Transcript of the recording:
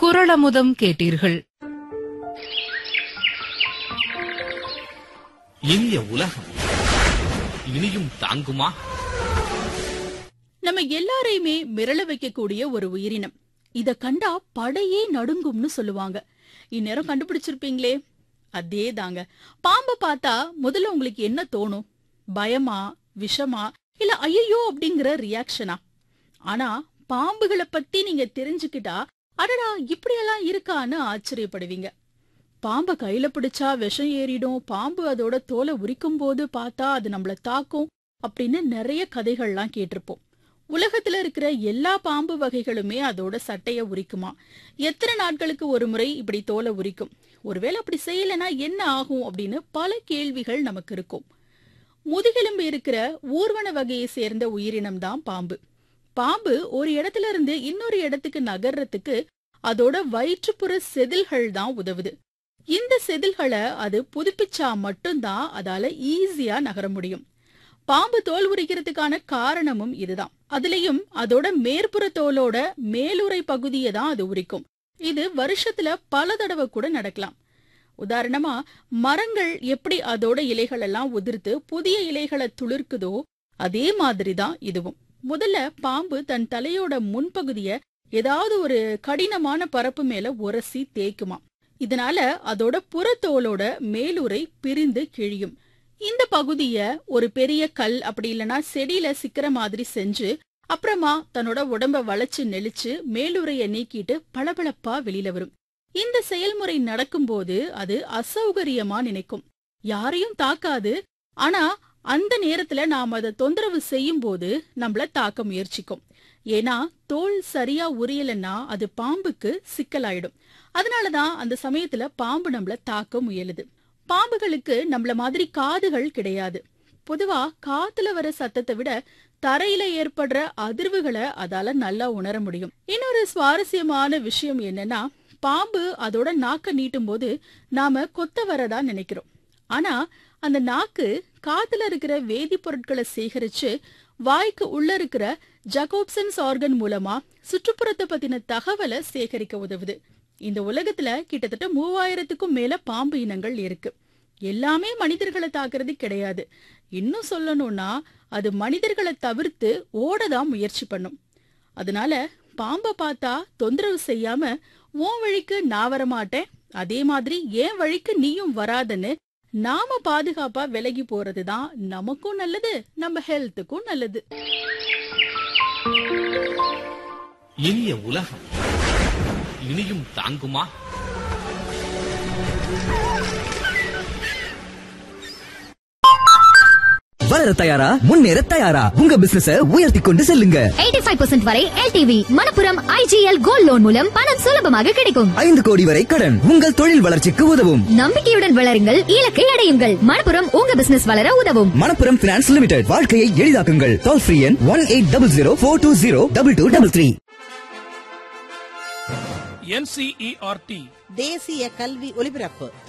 குரளமுதம் கேட்டீர்கள் இனிய உலகம் இனியும் தாங்குமா நம்ம எல்லாரையுமே மிரள வைக்கக்கூடிய ஒரு உயிரினம் இத கண்டா படையே நடுங்கும்னு சொல்லுவாங்க இந்நேரம் கண்டுபிடிச்சிருப்பீங்களே அதே தாங்க பாம்பை பார்த்தா முதல்ல உங்களுக்கு என்ன தோணும் பயமா விஷமா இல்ல ஐயோ அப்படிங்கிற ரியாக்ஷனா ஆனா பாம்புகளை பத்தி நீங்க தெரிஞ்சுக்கிட்டா அடடா இப்படியெல்லாம் இருக்கான்னு ஆச்சரியப்படுவீங்க பாம்பை கையில பிடிச்சா விஷம் ஏறிடும் பாம்பு அதோட தோலை உரிக்கும் போது பார்த்தா அது நம்மள தாக்கும் அப்படின்னு நிறைய கதைகள்லாம் கேட்டிருப்போம் உலகத்துல இருக்கிற எல்லா பாம்பு வகைகளுமே அதோட சட்டைய உரிக்குமா எத்தனை நாட்களுக்கு ஒரு முறை இப்படி தோலை உரிக்கும் ஒருவேளை அப்படி செய்யலைன்னா என்ன ஆகும் அப்படின்னு பல கேள்விகள் நமக்கு இருக்கும் முதுகெலும்பு இருக்கிற ஊர்வன வகையை சேர்ந்த உயிரினம் தான் பாம்பு பாம்பு ஒரு இடத்துல இருந்து இன்னொரு இடத்துக்கு நகர்றதுக்கு அதோட வயிற்றுப்புற செதில்கள் தான் உதவுது இந்த செதில்களை அது புதுப்பிச்சா மட்டும்தான் அதால ஈஸியா நகர முடியும் பாம்பு தோல் உரிக்கிறதுக்கான காரணமும் இதுதான் அதுலயும் அதோட மேற்புற தோலோட மேலுறை பகுதியை தான் அது உரிக்கும் இது வருஷத்துல பல தடவை கூட நடக்கலாம் உதாரணமா மரங்கள் எப்படி அதோட இலைகள் எல்லாம் உதிர்த்து புதிய இலைகளை துளிர்க்குதோ அதே மாதிரி தான் இதுவும் முதல்ல பாம்பு தன் தலையோட முன்பகுதிய ஏதாவது ஒரு கடினமான பரப்பு மேல உரசி தேய்க்குமா இதனால அதோட புறத்தோலோட மேலுறை பிரிந்து கிழியும் இந்த பகுதிய ஒரு பெரிய கல் அப்படி இல்லனா செடியில சிக்கிற மாதிரி செஞ்சு அப்புறமா தன்னோட உடம்ப வளைச்சு நெளிச்சு மேலுறைய நீக்கிட்டு பளபளப்பா வெளியில வரும் இந்த செயல்முறை நடக்கும்போது அது அசௌகரியமா நினைக்கும் யாரையும் தாக்காது ஆனா அந்த நேரத்துல நாம அதை தொந்தரவு செய்யும் போது நம்மள தாக்க முயற்சிக்கும் ஏன்னா தோல் சரியா உரியலன்னா அது பாம்புக்கு சிக்கலாயிடும் அதனாலதான் அந்த சமயத்துல பாம்பு நம்மள தாக்க முயலுது பாம்புகளுக்கு நம்மள மாதிரி காதுகள் கிடையாது பொதுவா காத்துல வர சத்தத்தை விட தரையில ஏற்படுற அதிர்வுகளை அதால நல்லா உணர முடியும் இன்னொரு சுவாரஸ்யமான விஷயம் என்னன்னா பாம்பு அதோட நாக்க நீட்டும் போது நாம கொத்த வரதா நினைக்கிறோம் ஆனா அந்த நாக்கு காத்துல இருக்கிற வேதிப்பொருட்களை சேகரிச்சு வாய்க்கு உள்ள இருக்கிற ஜகோப்சன்ஸ் ஆர்கன் மூலமா சுற்றுப்புறத்தை பத்தின தகவலை சேகரிக்க உதவுது இந்த உலகத்துல கிட்டத்தட்ட மூவாயிரத்துக்கும் மேல பாம்பு இனங்கள் இருக்கு எல்லாமே மனிதர்களை தாக்குறது கிடையாது இன்னும் சொல்லணும்னா அது மனிதர்களை தவிர்த்து ஓடதான் முயற்சி பண்ணும் அதனால பாம்பை பார்த்தா தொந்தரவு செய்யாம உன் வழிக்கு நான் வரமாட்டேன் அதே மாதிரி என் வழிக்கு நீயும் வராதன்னு நாம பாதுகாப்பா விலகி போறதுதான் நமக்கும் நல்லது நம்ம ஹெல்த்துக்கும் நல்லது இனிய உலகம் இனியும் தாங்குமா வளர தயாரா முன்னேற தயாரா உங்க பிசினஸ உயர்த்தி கொண்டு செல்லுங்க 85% வரை LTV Manappuram IGL gold loan மூலம் பணம் சுலபமாக கிடைக்கும் ஐந்து கோடி வரை கடன் உங்கள் தொழில் வளர்ச்சிக்கு உதவும் நம்பிக்கையுடன் வளருங்கள் இலக்கை அடையுங்கள் மணப்புரம் உங்க பிசினஸ் வளர உதவும் மணப்புரம் பினான்ஸ் லிமிடெட் வாழ்க்கையை எளிதாக்குங்கள் டோல் ஃப்ரீ எண் one eight double zero four two zero double two double three NCERT தேசிய கல்வி ஒலிபரப்பு